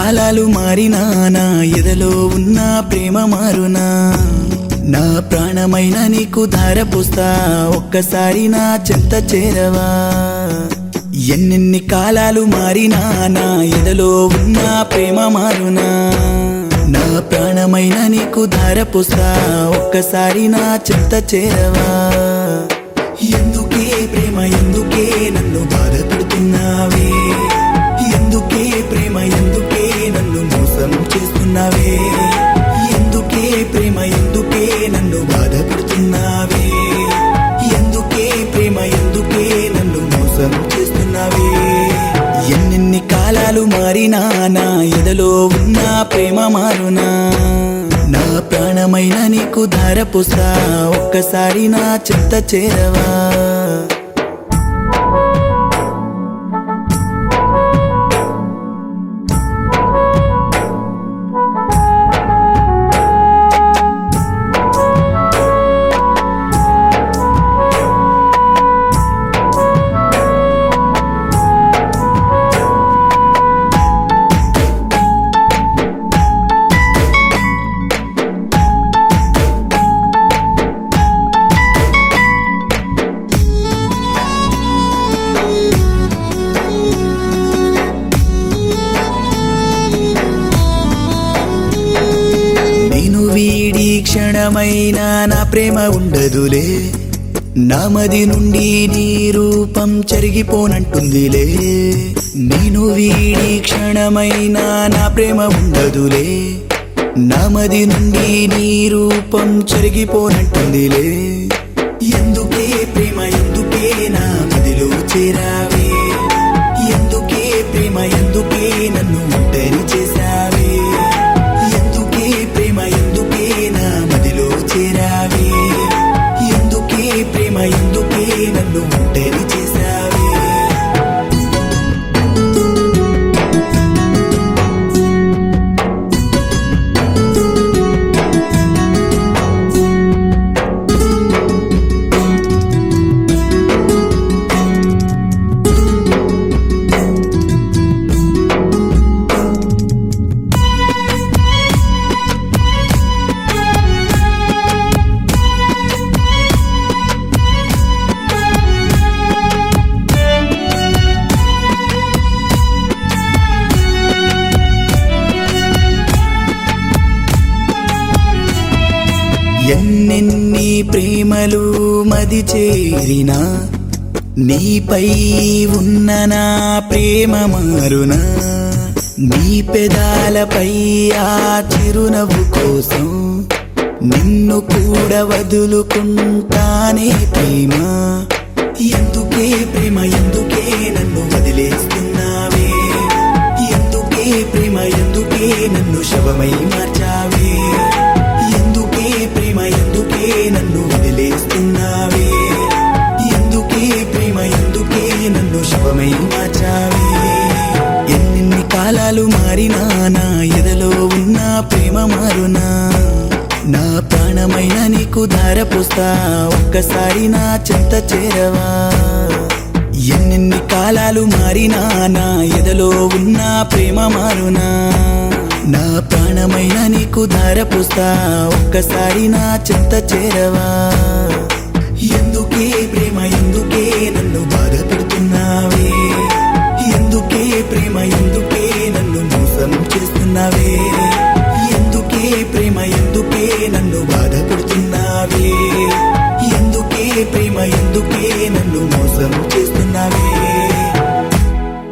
కాలాలు మారినా నా ఎదలో ఉన్న ప్రేమ మారునా నా ప్రాణమైన నీకు ధార పోస్తా ఒక్కసారి నా చెంత చేరవా ఎన్నెన్ని కాలాలు మారినా నా ఎదలో ఉన్న ప్రేమ మారునా నా ప్రాణమైన నీకు ధార పోస్తా ఒక్కసారి నా చెంత చేరవా ఎందుకే ప్రేమ ఎందుకే నన్ను బాధపడుతున్నావే ఎందుకే ప్రేమ ఎందుకే నన్ను మోసం చేస్తున్నావే ఎందుకే ప్రేమ ఎందుకే నన్ను బాధపడుతున్నావే ఎందుకే ప్రేమ ఎందుకే నన్ను మోసం చేస్తున్నావే ఎన్నెన్ని కాలాలు మారినా నా ఎదలో ఉన్న ప్రేమ మారునా నా ప్రాణమైన నీకు ధార పోస్తా ఒక్కసారి నా చెత్త చేరవా నేను వీడి క్షణమైన నా ప్రేమ ఉండదులే నామది నుండి నీ రూపం చెరిగిపోనంటుందిలే నేను వీడి క్షణమైన నా ప్రేమ ఉండదులే నామది నుండి నీ రూపం చెరిగిపోనంటుందిలే ఎందుకే ప్రేమ ఎందుకే నా మదిలో చేరావే ఎందుకే ప్రేమ ఎందుకే నన్ను ఒంటరి చేశావే ఎందుకే ప్రేమ ఎందుకే నా మదిలో చేరావే ఎందుకే ప్రేమ ఎందుకే నన్ను ఒంటరి చేశావే ఎన్నెన్ని ప్రేమలు మది చేరినా నీపై ఉన్న నా ప్రేమ మారునా నీ పెదాలపై ఆ చిరునవ్వు కోసం నిన్ను కూడా వదులుకుంటానే ప్రేమ ఎందుకే ప్రేమ ఎందుకే నన్ను వదిలేస్తున్నావే ఎందుకే ప్రేమ ఎందుకే నన్ను శవమై మార్చావే ఎందుకే ప్రేమ ఎందుకే నన్ను వదిలేస్తున్నావే ఎందుకే ప్రేమ ఎందుకే నన్ను శవమై మార్చావే ఎన్నెన్ని కాలాలు మారినా నా ఎదలో ఉన్న ప్రేమ మారునా నా ప్రాణమైన నీకు ధార పోస్తా ఒక్కసారి నా చెంత చేరవా ఎన్నెన్ని కాలాలు మారినా నా ఎదలో ఉన్న ప్రేమ మారునా నా ప్రాణమైన నీకు ధార పోస్తా ఒక్కసారి నా చెంత చేరవా ఎందుకే ప్రేమ ఎందుకే నన్ను బాధపడుతున్నావే ఎందుకే ప్రేమ ఎందుకే నన్ను మోసం చేస్తున్నావే ఎందుకే ప్రేమ ఎందుకే నన్ను బాధపడుతున్నావే ఎందుకే ప్రేమ ఎందుకే నన్ను మోసం చేస్తున్నావే